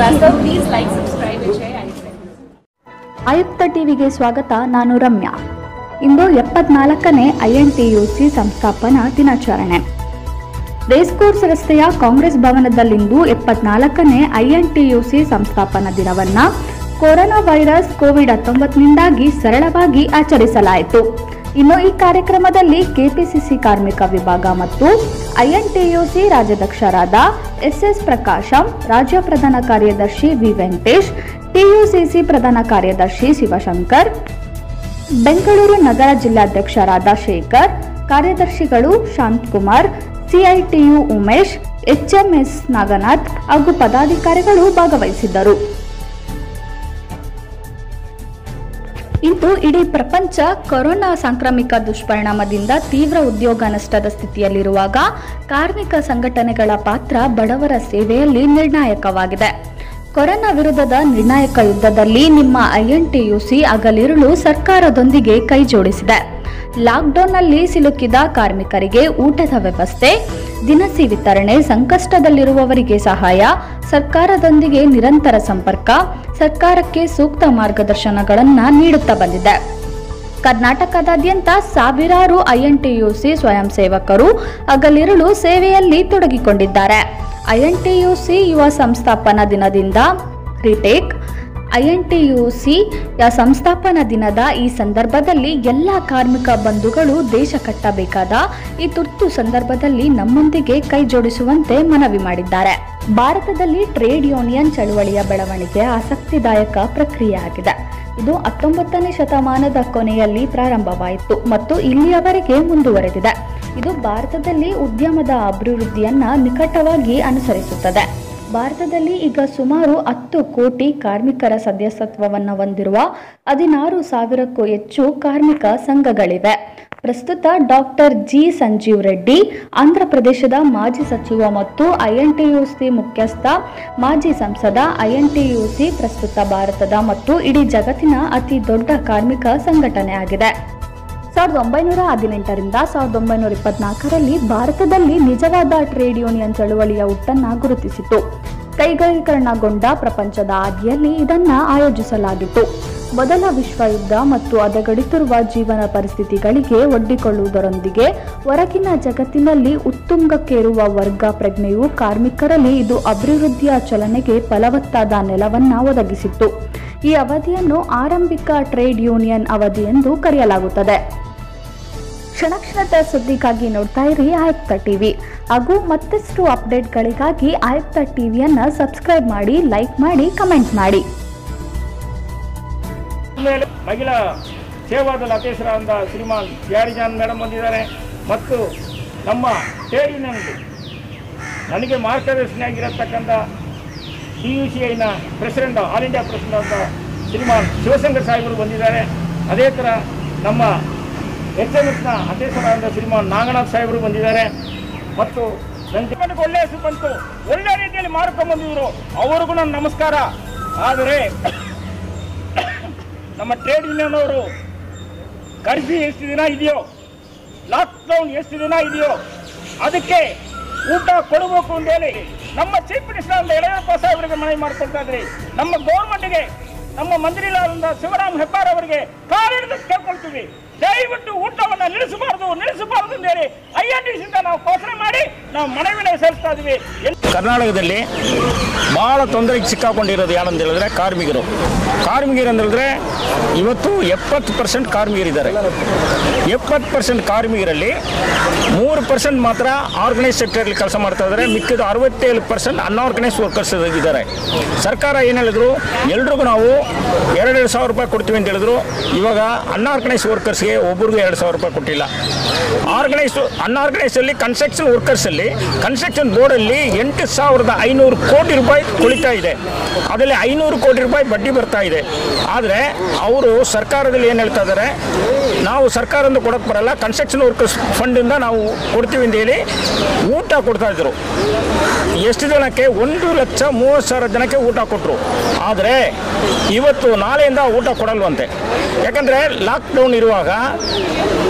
So please like, subscribe and share. and share. ಆಯುಕ್ತ ಟಿವಿಗೆ ಸ್ವಾಗತ ನಾನು ರಮ್ಯಾ ಇಂದು ಎಪ್ಪತ್ನಾಲ್ಕನೇ ಐಎನ್ಟಿಯುಸಿ ಸಂಸ್ಥಾಪನಾ ದಿನಾಚರಣೆ ರೇಸ್ಕೋರ್ಸ್ ರಸ್ತೆಯ ಕಾಂಗ್ರೆಸ್ ಭವನದಲ್ಲಿಂದು ಎಪ್ಪತ್ನಾಲ್ಕನೇ ಐಎನ್ಟಿಯುಸಿ ಸಂಸ್ಥಾಪನಾ ದಿನವನ್ನ ಕೊರೋನಾ ವೈರಸ್ ಕೋವಿಡ್ ಹತ್ತೊಂಬತ್ತನಿಂದಾಗಿ ಸರಳವಾಗಿ ಆಚರಿಸಲಾಯಿತು ಇನ್ನು ಈ ಕಾರ್ಯಕ್ರಮದಲ್ಲಿ ಕೆಪಿಸಿಸಿ ಕಾರ್ಮಿಕ ವಿಭಾಗ ಮತ್ತು ಐಎನ್ಟಿಯುಸಿ ರಾಜ್ಯಾಧ್ಯಕ್ಷರಾದ ಎಸ್ಎಸ್ ಪ್ರಕಾಶಂ ರಾಜ್ಯ ಪ್ರಧಾನ ಕಾರ್ಯದರ್ಶಿ ವಿ ವೆಂಕಟೇಶ್ ಟಿಯುಸಿಸಿ ಪ್ರಧಾನ ಕಾರ್ಯದರ್ಶಿ ಶಿವಶಂಕರ್ ಬೆಂಗಳೂರು ನಗರ ಜಿಲ್ಲಾಧ್ಯಕ್ಷರಾದ ಶೇಖರ್ ಕಾರ್ಯದರ್ಶಿಗಳು ಶಾಂತಕುಮಾರ್ ಸಿಐಟಿಯು ಉಮೇಶ್ ಎಚ್ಎಂಎಸ್ ನಾಗನಾಥ್ ಹಾಗೂ ಪದಾಧಿಕಾರಿಗಳು ಭಾಗವಹಿಸಿದ್ದರು ಇಂದು ಇಡೀ ಪ್ರಪಂಚ ಕೊರೋನಾ ಸಾಂಕ್ರಾಮಿಕ ದುಷ್ಪರಿಣಾಮದಿಂದ ತೀವ್ರ ಉದ್ಯೋಗ ನಷ್ಟದ ಸ್ಥಿತಿಯಲ್ಲಿರುವಾಗ ಕಾರ್ಮಿಕ ಸಂಘಟನೆಗಳ ಪಾತ್ರ ಬಡವರ ಸೇವೆಯಲ್ಲಿ ನಿರ್ಣಾಯಕವಾಗಿದೆ ಕೊರೋನಾ ವಿರುದ್ಧದ ನಿರ್ಣಾಯಕ ಯುದ್ಧದಲ್ಲಿ ನಿಮ್ಮ ಐಎನ್ಟಿಯುಸಿ ಹಗಲಿರುಳು ಸರ್ಕಾರದೊಂದಿಗೆ ಕೈಜೋಡಿಸಿದೆ ಲಾಕ್ಡೌನ್ನಲ್ಲಿ ಸಿಲುಕಿದ ಕಾರ್ಮಿಕರಿಗೆ ಊಟದ ವ್ಯವಸ್ಥೆ ದಿನಸಿ ವಿತರಣೆ ಸಂಕಷ್ಟದಲ್ಲಿರುವವರಿಗೆ ಸಹಾಯ ಸರ್ಕಾರದೊಂದಿಗೆ ನಿರಂತರ ಸಂಪರ್ಕ ಸರ್ಕಾರಕ್ಕೆ ಸೂಕ್ತ ಮಾರ್ಗದರ್ಶನಗಳನ್ನು ನೀಡುತ್ತಾ ಬಂದಿದೆ ಕರ್ನಾಟಕದಾದ್ಯಂತ ಸಾವಿರಾರು ಐಎನ್ಟಿಯುಸಿ ಸ್ವಯಂ ಸೇವಕರು ಹಗಲಿರುಳು ಸೇವೆಯಲ್ಲಿ ತೊಡಗಿಕೊಂಡಿದ್ದಾರೆ ಐಎನ್ಟಿಯುಸಿ ಯುವ ಸಂಸ್ಥಾಪನಾ ದಿನದಿಂದ ರಿಟೇಕ್ ಐಎನ್ಟಿಯುಸಿ ಯ ಸಂಸ್ಥಾಪನಾ ದಿನದ ಈ ಸಂದರ್ಭದಲ್ಲಿ ಎಲ್ಲ ಕಾರ್ಮಿಕ ಬಂಧುಗಳು ದೇಶ ಕಟ್ಟಬೇಕಾದ ಈ ತುರ್ತು ಸಂದರ್ಭದಲ್ಲಿ ನಮ್ಮೊಂದಿಗೆ ಕೈ ಜೋಡಿಸುವಂತೆ ಮನವಿ ಮಾಡಿದ್ದಾರೆ ಭಾರತದಲ್ಲಿ ಟ್ರೇಡ್ ಯೂನಿಯನ್ ಚಳುವಳಿಯ ಬೆಳವಣಿಗೆ ಆಸಕ್ತಿದಾಯಕ ಪ್ರಕ್ರಿಯೆಯಾಗಿದೆ ಇದು ಹತ್ತೊಂಬತ್ತನೇ ಶತಮಾನದ ಕೊನೆಯಲ್ಲಿ ಪ್ರಾರಂಭವಾಯಿತು ಮತ್ತು ಇಲ್ಲಿಯವರೆಗೆ ಮುಂದುವರೆದಿದೆ ಇದು ಭಾರತದಲ್ಲಿ ಉದ್ಯಮದ ಅಭಿವೃದ್ಧಿಯನ್ನ ನಿಕಟವಾಗಿ ಅನುಸರಿಸುತ್ತದೆ ಭಾರತದಲ್ಲಿ ಈಗ ಸುಮಾರು ಹತ್ತು ಕೋಟಿ ಕಾರ್ಮಿಕರ ಸದಸ್ಯತ್ವವನ್ನು ಹೊಂದಿರುವ ಹದಿನಾರು ಸಾವಿರಕ್ಕೂ ಹೆಚ್ಚು ಕಾರ್ಮಿಕ ಸಂಘಗಳಿವೆ ಪ್ರಸ್ತುತ ಡಾಕ್ಟರ್ ಜಿ ಸಂಜೀವ್ ರೆಡ್ಡಿ ಆಂಧ್ರ ಪ್ರದೇಶದ ಮಾಜಿ ಸಚಿವ ಮತ್ತು ಐಎನ್ಟಿಯುಸಿ ಮುಖ್ಯಸ್ಥ ಮಾಜಿ ಸಂಸದ ಐಎನ್ಟಿಯುಸಿ ಪ್ರಸ್ತುತ ಭಾರತದ ಮತ್ತು ಇಡೀ ಜಗತ್ತಿನ ಅತಿ ದೊಡ್ಡ ಕಾರ್ಮಿಕ ಸಂಘಟನೆ ಆಗಿದೆ ಸಾವಿರದ ಒಂಬೈನೂರ ಹದಿನೆಂಟರಿಂದ ಸಾವಿರದ ಒಂಬೈನೂರ ಇಪ್ಪತ್ನಾಲ್ಕರಲ್ಲಿ ಭಾರತದಲ್ಲಿ ನಿಜವಾದ ಟ್ರೇಡ್ ಯೂನಿಯನ್ ಚಳುವಳಿಯ ಹುಟ್ಟನ್ನ ಗುರುತಿಸಿತು ಕೈಗಾರೀಕರಣಗೊಂಡ ಪ್ರಪಂಚದ ಆದಿಯಲ್ಲಿ ಇದನ್ನ ಆಯೋಜಿಸಲಾಗಿತ್ತು ಮೊದಲ ವಿಶ್ವ ಯುದ್ಧ ಮತ್ತು ಹದಗೆಡುತ್ತಿರುವ ಜೀವನ ಪರಿಸ್ಥಿತಿಗಳಿಗೆ ಒಡ್ಡಿಕೊಳ್ಳುವುದರೊಂದಿಗೆ ಹೊರಗಿನ ಜಗತ್ತಿನಲ್ಲಿ ಉತ್ತುಂಗಕ್ಕೇರುವ ವರ್ಗ ಪ್ರಜ್ಞೆಯು ಕಾರ್ಮಿಕರಲ್ಲಿ ಇದು ಅಭಿವೃದ್ಧಿಯ ಚಲನೆಗೆ ಫಲವತ್ತಾದ ನೆಲವನ್ನ ಒದಗಿಸಿತ್ತು ಈ ಅವಧಿಯನ್ನು ಆರಂಭಿಕ ಟ್ರೇಡ್ ಯೂನಿಯನ್ ಅವಧಿ ಎಂದು ಕರೆಯಲಾಗುತ್ತದೆ ಕ್ಷಣ ಕ್ಷಣದ ಸುದ್ದಿಗಾಗಿ ನೋಡ್ತಾ ಇರಿ ಆಯುಕ್ತ ಟಿವಿ ಹಾಗೂ ಮತ್ತಷ್ಟು ಅಪ್ಡೇಟ್ಗಳಿಗಾಗಿ ಆಯುಕ್ತ ಟಿವಿಯನ್ನ ಸಬ್ಸ್ಕ್ರೈಬ್ ಮಾಡಿ ಲೈಕ್ ಮಾಡಿ ಕಮೆಂಟ್ ಮಾಡಿ ಮೇಲೆ ಮಹಿಳಾ ಸೇವಾದಳ ಅಧ್ಯಕ್ಷರಾದ ಶ್ರೀಮಾನ್ ಜಾನ್ ಮೇಡಮ್ ಬಂದಿದ್ದಾರೆ ಮತ್ತು ನಮ್ಮ ಟ್ರೇಡ್ ಯೂನಿಯನ್ ನನಗೆ ಮಾರ್ಗದರ್ಶಿಯಾಗಿರತಕ್ಕಂಥ ಡಿ ಯು ಸಿ ಐನ ಪ್ರೆಸಿಡೆಂಟ್ ಆಲ್ ಇಂಡಿಯಾ ಪ್ರೆಸಿಡೆಂಟ್ ಅಂತ ಶ್ರೀಮಾನ್ ಶಿವಶಂಕರ್ ಸಾಹೇಬರು ಬಂದಿದ್ದಾರೆ ಅದೇ ಥರ ನಮ್ಮ ಎಚ್ ಎಮ್ ಎಸ್ನ ಅಧ್ಯಕ್ಷರಾದ ಶ್ರೀಮಾನ್ ನಾಗನಾಥ್ ಸಾಹೇಬರು ಬಂದಿದ್ದಾರೆ ಮತ್ತು ನನ್ನ ಒಳ್ಳೆಯ ಹೆಸರು ಬಂತು ಒಳ್ಳೆಯ ರೀತಿಯಲ್ಲಿ ಮಾಡ್ಕೊಂಡು ಬಂದಿದ್ರು ಅವರಿಗೂ ನನ್ನ ನಮಸ್ಕಾರ ಆದರೆ ನಮ್ಮ ಟ್ರೇಡ್ ಯೂನಿಯನ್ ಅವರು ಕರ್ಫ್ಯೂ ಎಷ್ಟು ದಿನ ಇದೆಯೋ ಲಾಕ್ಡೌನ್ ಎಷ್ಟು ದಿನ ಇದೆಯೋ ಅದಕ್ಕೆ ಊಟ ಕೊಡಬೇಕು ಅಂತ ಹೇಳಿ ನಮ್ಮ ಚೀಫ್ ಮಿನಿಸ್ಟರ್ ಅಂತ ಯಡಿಯೂರಪ್ಪ ಸಾಹೇಬರಿಗೆ ಮನವಿ ಮಾಡ್ಕೊಳ್ತಾ ಇದ್ರಿ ನಮ್ಮ ಗೌರ್ಮೆಂಟ್ಗೆ ನಮ್ಮ ಮಂತ್ರಿಗಳಾದ ಶಿವರಾಮ್ ಹೆಬ್ಬಾರ್ ಅವರಿಗೆ ಕಾಲಿಡಿದು ಕೇಳ್ಕೊಳ್ತೀವಿ ದಯವಿಟ್ಟು ಊಟವನ್ನು ನಿಲ್ಲಿಸಬಾರದು ನಿಲ್ಲಿಸಬಾರದು ಅಂತ ಹೇಳಿ ಐ ಎನ್ ಡಿ ಸಿಂದ ನಾವು ಘೋಷಣೆ ಮಾಡಿ ನಾವು ಮನವಿನ ಸಲ್ಲಿಸ್ತಾ ಇದ್ದೀವಿ ಕರ್ನಾಟಕದಲ್ಲಿ ಬಹಳ ತೊಂದರೆಗೆ ಸಿಕ್ಕಾಕೊಂಡಿರೋದು ಯಾರಂತ ಹೇಳಿದ್ರೆ ಕಾರ್ಮಿಕರು ಕಾರ್ಮಿಕರು ಅಂತ ಹೇಳಿದ್ರೆ ಇವತ್ತು ಎಪ್ಪತ್ತು ಪರ್ಸೆಂಟ್ ಕಾರ್ಮಿಕರಿದ್ದಾರೆ ಎಪ್ಪತ್ತು ಪರ್ಸೆಂಟ್ ಕಾರ್ಮಿಕರಲ್ಲಿ ಮೂರು ಪರ್ಸೆಂಟ್ ಮಾತ್ರ ಆರ್ಗನೈಸ್ ಸೆಕ್ಟರಲ್ಲಿ ಕೆಲಸ ಮಾಡ್ತಾ ಇದ್ದಾರೆ ಮಿಕ್ಕಿದ ಅರವತ್ತೇಳು ಪರ್ಸೆಂಟ್ ಅನ್ಆರ್ಗನೈಸ್ ವರ್ಕರ್ಸ್ ಇದ್ದಾರೆ ಸರ್ಕಾರ ಏನು ಹೇಳಿದ್ರು ಎಲ್ರಿಗೂ ನಾವು ಎರಡೆರಡು ಸಾವಿರ ರೂಪಾಯಿ ಕೊಡ್ತೀವಿ ಅಂತ ಹೇಳಿದ್ರು ಇವಾಗ ಅನ್ಆರ್ಗನೈಸ್ ವರ್ಕರ್ಸ್ಗೆ ಒಬ್ರಿಗೂ ಎರಡು ಸಾವಿರ ರೂಪಾಯಿ ಕೊಟ್ಟಿಲ್ಲ ಆರ್ಗನೈಸ್ ಅನ್ಆರ್ಗನೈಸಲ್ಲಿ ಕನ್ಸ್ಟ್ರಕ್ಷನ್ ವರ್ಕರ್ಸಲ್ಲಿ ಕನ್ಸ್ಟ್ರಕ್ಷನ್ ಬೋರ್ಡಲ್ಲಿ ಎಂಟು ಸಾವಿರದ ಐನೂರು ಕೋಟಿ ರೂಪಾಯಿ ಕುಳಿತಾ ಇದೆ ಅದರಲ್ಲಿ ಐನೂರು ಕೋಟಿ ರೂಪಾಯಿ ಬಡ್ಡಿ ಬರ್ತಾ ಇದೆ ಆದರೆ ಅವರು ಸರ್ಕಾರದಲ್ಲಿ ಏನು ಹೇಳ್ತಾ ಇದ್ದಾರೆ ನಾವು ಸರ್ಕಾರದಿಂದ ಕೊಡೋಕ್ಕೆ ಬರಲ್ಲ ಕನ್ಸ್ಟ್ರಕ್ಷನ್ ವರ್ಕರ್ಸ್ ಫಂಡಿಂದ ನಾವು ಕೊಡ್ತೀವಿ ಅಂತ ಹೇಳಿ ಊಟ ಕೊಡ್ತಾ ಇದ್ರು ಎಷ್ಟು ಜನಕ್ಕೆ ಒಂದು ಲಕ್ಷ ಮೂವತ್ತು ಸಾವಿರ ಜನಕ್ಕೆ ಊಟ ಕೊಟ್ಟರು ಆದರೆ ಇವತ್ತು ನಾಳೆಯಿಂದ ಊಟ ಕೊಡಲ್ವಂತೆ ಯಾಕಂದರೆ ಲಾಕ್ಡೌನ್ ಇರುವಾಗ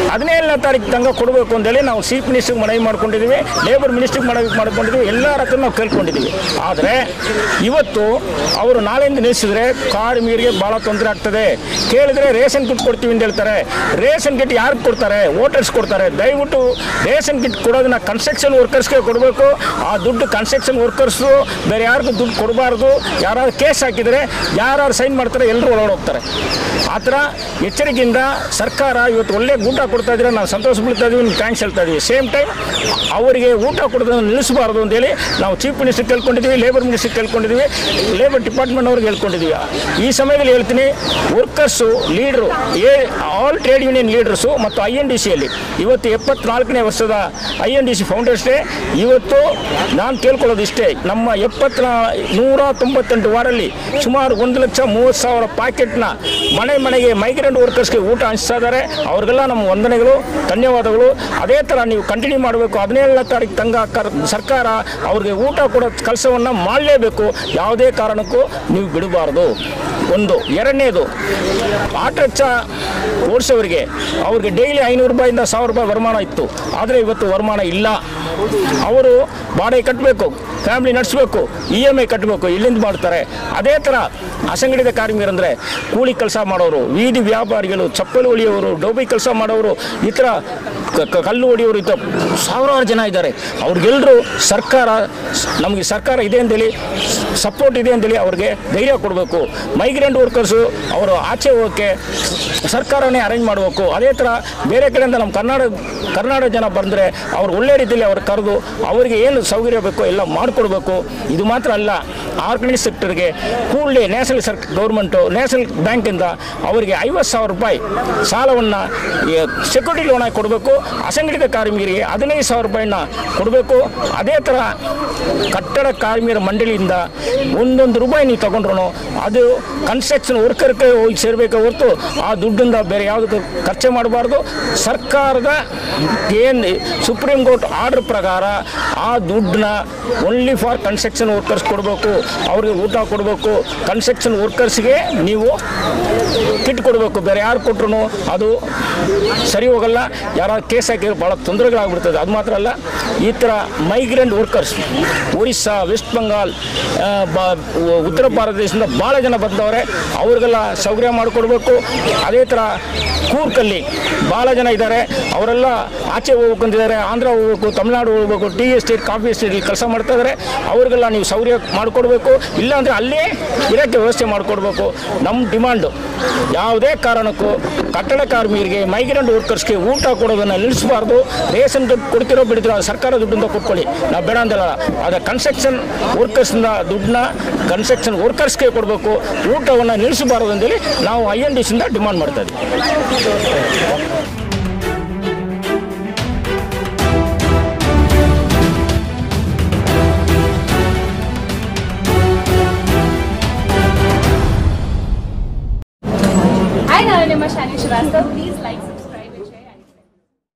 ಹದಿನೇಳನೇ ತಾರೀಕು ತನಕ ಕೊಡಬೇಕು ಅಂತೇಳಿ ನಾವು ಚೀಫ್ ಮಿನಿಸ್ಟರ್ಗೆ ಮನವಿ ಮಾಡ್ಕೊಂಡಿದ್ದೀವಿ ಲೇಬರ್ ಮಿನಿಸ್ಟ್ರಿಗೆ ಮನವಿ ಮಾಡ್ಕೊಂಡಿದ್ದೀವಿ ಎಲ್ಲರ ಹತ್ರ ನಾವು ಕೇಳ್ಕೊಂಡಿದ್ದೀವಿ ಆದರೆ ಇವತ್ತು ಅವರು ನಾಳೆಯಿಂದ ನಿಲ್ಲಿಸಿದ್ರೆ ಕಾರ್ಮಿಕರಿಗೆ ಭಾಳ ತೊಂದರೆ ಆಗ್ತದೆ ಕೇಳಿದ್ರೆ ರೇಷನ್ ಕಿಟ್ ಕೊಡ್ತೀವಿ ಅಂತ ಹೇಳ್ತಾರೆ ರೇಷನ್ ಕಿಟ್ ಯಾರು ಕೊಡ್ತಾರೆ ವೋಟರ್ಸ್ ಕೊಡ್ತಾರೆ ದಯವಿಟ್ಟು ರೇಷನ್ ಕಿಟ್ ಕೊಡೋದನ್ನ ಕನ್ಸ್ಟ್ರಕ್ಷನ್ ವರ್ಕರ್ಸ್ಗೆ ಕೊಡಬೇಕು ಆ ದುಡ್ಡು ಕನ್ಸ್ಟ್ರಕ್ಷನ್ ವರ್ಕರ್ಸು ಬೇರೆ ಯಾರಿಗೂ ದುಡ್ಡು ಕೊಡಬಾರ್ದು ಯಾರಾದ್ರು ಕೇಸ್ ಹಾಕಿದರೆ ಯಾರು ಸೈನ್ ಮಾಡ್ತಾರೆ ಎಲ್ಲರೂ ಒಳಗಡೆ ಹೋಗ್ತಾರೆ ಆ ಥರ ಎಚ್ಚರಿಕೆಯಿಂದ ಸರ್ಕಾರ ಇವತ್ತು ಒಳ್ಳೆ ಊಟ ಕೊಡ್ತಾ ಇದ್ರೆ ನಾವು ಸಂತೋಷ ಬೀಳ್ತಾ ಇದೀವಿ ಥ್ಯಾಂಕ್ಸ್ ಹೇಳ್ತಾ ಇದೀವಿ ಸೇಮ್ ಟೈಮ್ ಅವರಿಗೆ ಊಟ ಕೊಡೋದನ್ನು ನಿಲ್ಲಿಸಬಾರ್ದು ಅಂತೇಳಿ ನಾವು ಚೀಫ್ ಮಿನಿಸ್ಟರ್ ಕೇಳ್ಕೊಂಡಿದ್ದೀವಿ ಲೇಬರ್ ಮಿನಿಸ್ಟರ್ ಕೇಳ್ಕೊಂಡಿದ್ದೀವಿ ಲೇಬರ್ ಡಿಪಾರ್ಟ್ಮೆಂಟ್ ಅವ್ರಿಗೆ ಹೇಳ್ಕೊಂಡಿದ್ದೀವಿ ಈ ಸಮಯದಲ್ಲಿ ಹೇಳ್ತೀನಿ ವರ್ಕರ್ಸು ಲೀಡ್ರು ಏ ಆಲ್ ಟ್ರೇಡ್ ಯೂನಿಯನ್ ಲೀಡರ್ಸು ಮತ್ತು ಐ ಎನ್ ಡಿ ಸಿಯಲ್ಲಿ ಇವತ್ತು ಎಪ್ಪತ್ನಾಲ್ಕನೇ ವರ್ಷದ I N D C founders day ಇವತ್ತು ನಾನು ಕೇಳ್ಕೊಳ್ಳೋದು ಇಷ್ಟೇ ನಮ್ಮ ಎಪ್ಪತ್ತ ನೂರ ತೊಂಬತ್ತೆಂಟು ವಾರಲ್ಲಿ ಸುಮಾರು ಒಂದು ಲಕ್ಷ ಮೂವತ್ತು ಸಾವಿರ ಪ್ಯಾಕೆಟ್ನ ಮನೆ ಮನೆಗೆ ಮೈಗ್ರೆಂಟ್ ವರ್ಕರ್ಸ್ಗೆ ಊಟ ಹಂಚ್ತಾ ಇದ್ದಾರೆ ಅವ್ರಿಗೆಲ್ಲ ನಮ್ಮ ವಂದನೆಗಳು ಧನ್ಯವಾದಗಳು ಅದೇ ಥರ ನೀವು ಕಂಟಿನ್ಯೂ ಮಾಡಬೇಕು ಹದಿನೇಳನೇ ತಾರೀಕು ತನಕ ಕರ್ ಸರ್ಕಾರ ಅವ್ರಿಗೆ ಊಟ ಕೊಡೋ ಕೆಲಸವನ್ನು ಮಾಡಲೇಬೇಕು ಯಾವುದೇ ಕಾರಣಕ್ಕೂ ನೀವು ಬಿಡಬಾರ್ದು ಒಂದು ಎರಡನೇದು ಆಟೋ ರಿಕ್ಷಾ ಓಡಿಸೋರಿಗೆ ಅವ್ರಿಗೆ ಡೈಲಿ ಐನೂರು ರೂಪಾಯಿಂದ ಸಾವಿರ ರೂಪಾಯಿ ವರಮಾನ ಇತ್ತು ಆದರೆ ಇವತ್ತು ವರಮಾನ ಇಲ್ಲ ಅವರು ಬಾಡಿಗೆ ಕಟ್ಟಬೇಕು ಫ್ಯಾಮಿಲಿ ನಡೆಸಬೇಕು ಇ ಎಮ್ ಐ ಕಟ್ಟಬೇಕು ಇಲ್ಲಿಂದ ಮಾಡ್ತಾರೆ ಅದೇ ಥರ ಅಸಂಘಟಿತ ಕಾರ್ಮಿಕರಂದರೆ ಕೂಲಿ ಕೆಲಸ ಮಾಡೋರು ಬೀದಿ ವ್ಯಾಪಾರಿಗಳು ಚಪ್ಪಲಿ ಹೊಲಿಯೋರು ಡೋಬಿ ಕೆಲಸ ಮಾಡೋರು ಈ ಥರ ಕ- ಕ- ಕಲ್ಲು ಹೊಡೆಯೋರು ಈ ಥರ ಸಾವಿರಾರು ಜನ ಇದ್ದಾರೆ ಅವ್ರಿಗೆಲ್ಲರೂ ಸರ್ಕಾರ ನಮಗೆ ಸರ್ಕಾರ ಇದೆ ಅಂತೇಳಿ ಸಪೋರ್ಟ್ ಇದೆ ಅಂತೇಳಿ ಅವ್ರಿಗೆ ಧೈರ್ಯ ಕೊಡಬೇಕು ಮೈಗ್ರೆಂಟ್ ವರ್ಕರ್ಸು ಅವರು ಆಚೆ ಹೋಗೋಕ್ಕೆ ಸರ್ಕಾರನೇ ಅರೇಂಜ್ ಮಾಡಬೇಕು ಅದೇ ಥರ ಬೇರೆ ಕಡೆಯಿಂದ ನಮ್ಮ ಕರ್ನಾಟಕ ಕರ್ನಾಟಕ ಜನ ಬಂದರೆ ಅವ್ರು ಒಳ್ಳೆ ರೀತಿಯಲ್ಲಿ ಅವ್ರು ಕರೆದು ಅವರಿಗೆ ಏನು ಸೌಕರ್ಯ ಬೇಕೋ ಎಲ್ಲ ಮಾಡಿಕೊಡ್ಬೇಕು ಇದು ಮಾತ್ರ ಅಲ್ಲ ಆರ್ಗನೈಸ್ ಸೆಕ್ಟರ್ಗೆ ಕೂಡಲೇ ನ್ಯಾಷನಲ್ ಸರ್ ಗೌರ್ಮೆಂಟು ನ್ಯಾಷನಲ್ ಬ್ಯಾಂಕಿಂದ ಅವರಿಗೆ ಐವತ್ತು ಸಾವಿರ ರೂಪಾಯಿ ಸಾಲವನ್ನು ಸೆಕ್ಯೂರಿಟಿ ಲೋನ್ ಆಗಿ ಕೊಡಬೇಕು ಅಸಂಘಟಿತ ಕಾರ್ಮಿಕರಿಗೆ ಹದಿನೈದು ಸಾವಿರ ರೂಪಾಯಿನ ಕೊಡಬೇಕು ಅದೇ ಥರ ಕಟ್ಟಡ ಕಾರ್ಮಿಕರ ಮಂಡಳಿಯಿಂದ ಒಂದೊಂದು ರೂಪಾಯಿ ನೀವು ತಗೊಂಡ್ರು ಅದು ಕನ್ಸ್ಟ್ರಕ್ಷನ್ ವರ್ಕರ್ಗೆ ಹೋಗಿ ಸೇರಬೇಕೆ ಹೊರತು ಆ ದುಡ್ಡಿಂದ ಬೇರೆ ಯಾವುದಕ್ಕೂ ಖರ್ಚು ಮಾಡಬಾರ್ದು ಸರ್ಕಾರದ ಏನು ಸುಪ್ರೀಂ ಕೋರ್ಟ್ ಆರ್ಡರ್ ಪ್ರಕಾರ ಆ ದುಡ್ಡನ್ನ ಓನ್ಲಿ ಫಾರ್ ಕನ್ಸ್ಟ್ರಕ್ಷನ್ ವರ್ಕರ್ಸ್ ಕೊಡಬೇಕು ಅವ್ರಿಗೆ ಊಟ ಕೊಡಬೇಕು ಕನ್ಸ್ಟ್ರಕ್ಷನ್ ವರ್ಕರ್ಸ್ಗೆ ನೀವು ಕಿಟ್ ಕೊಡಬೇಕು ಬೇರೆ ಯಾರು ಕೊಟ್ರು ಅದು ಸರಿ ಹೋಗಲ್ಲ ಯಾರು ಕೇಸ್ ಹಾಕಿದ್ರೆ ಭಾಳ ತೊಂದರೆಗಳಾಗ್ಬಿಡ್ತದೆ ಅದು ಮಾತ್ರ ಅಲ್ಲ ಈ ಥರ ಮೈಗ್ರೆಂಟ್ ವರ್ಕರ್ಸ್ ಒರಿಸ್ಸಾ ವೆಸ್ಟ್ ಬೆಂಗಾಲ್ ಆ, ಬ ಉತ್ತರ ಭಾರತ ದೇಶದಿಂದ ಭಾಳ ಜನ ಬಂದವರೆ ಅವ್ರಿಗೆಲ್ಲ ಸೌಕರ್ಯ ಮಾಡಿಕೊಡ್ಬೇಕು ಅದೇ ಥರ ಕೂರ್ಕಲ್ಲಿ ಭಾಳ ಜನ ಇದ್ದಾರೆ ಅವರೆಲ್ಲ ಆಚೆ ಹೋಗ್ಬೇಕು ಅಂತಿದ್ದಾರೆ ಆಂಧ್ರ ಹೋಗ್ಬೇಕು ತಮಿಳ್ನಾಡು ಹೋಗ್ಬೇಕು ಟೀ ಎಸ್ಟೇಟ್ ಕಾಫಿ ಎಸ್ಟೇಟಲ್ಲಿ ಕೆಲಸ ಮಾಡ್ತಾ ಇದ್ದಾರೆ ಅವ್ರಿಗೆಲ್ಲ ನೀವು ಸೌಕರ್ಯ ಮಾಡಿಕೊಡ್ಬೇಕು ಇಲ್ಲಾಂದರೆ ಅಲ್ಲೇ ಇರೋಕ್ಕೆ ವ್ಯವಸ್ಥೆ ಮಾಡಿಕೊಡ್ಬೇಕು ನಮ್ಮ ಡಿಮಾಂಡು ಯಾವುದೇ ಕಾರಣಕ್ಕೂ ಕಟ್ಟಡ ಕಾರ್ಮಿಕರಿಗೆ ಮೈಗ್ರೆಂಟ್ ವರ್ಕರ್ಸ್ಗೆ ಊಟ ಕೊಡೋದನ್ನು ನಿಲ್ಲಿಸಬಾರ್ದು ರೇಷನ್ ದುಡ್ಡು ಕೊಡ್ತಿರೋ ಬಿಡ್ತಿರೋ ಅದು ಸರ್ಕಾರ ದುಡ್ಡಿಂದ ಕೊಟ್ಕೊಳ್ಳಿ ನಾವು ಬೇಡ ಅಂತಲ್ಲ ಆದರೆ ಕನ್ಸ್ಟ್ರಕ್ಷನ್ ವರ್ಕರ್ಸ್ನ ದುಡ್ಡನ್ನ ಕನ್ಸ್ಟ್ರಕ್ಷನ್ ವರ್ಕರ್ಸ್ಗೆ ಕೊಡಬೇಕು ಊಟವನ್ನು ನಿಲ್ಲಿಸಬಾರ್ದು ಅಂತೇಳಿ ನಾವು ಐ ಎನ್ ಡಿ ಸಿಂದ ಡಿಮಾಂಡ್ ಮಾಡ್ತಾ ಇದ್ದೀವಿ ಹಾಯ್ ನಾನು ನಿಮ್ಮ ಶಾನಿ ಶ್ರೀವಾಸ್ತವ್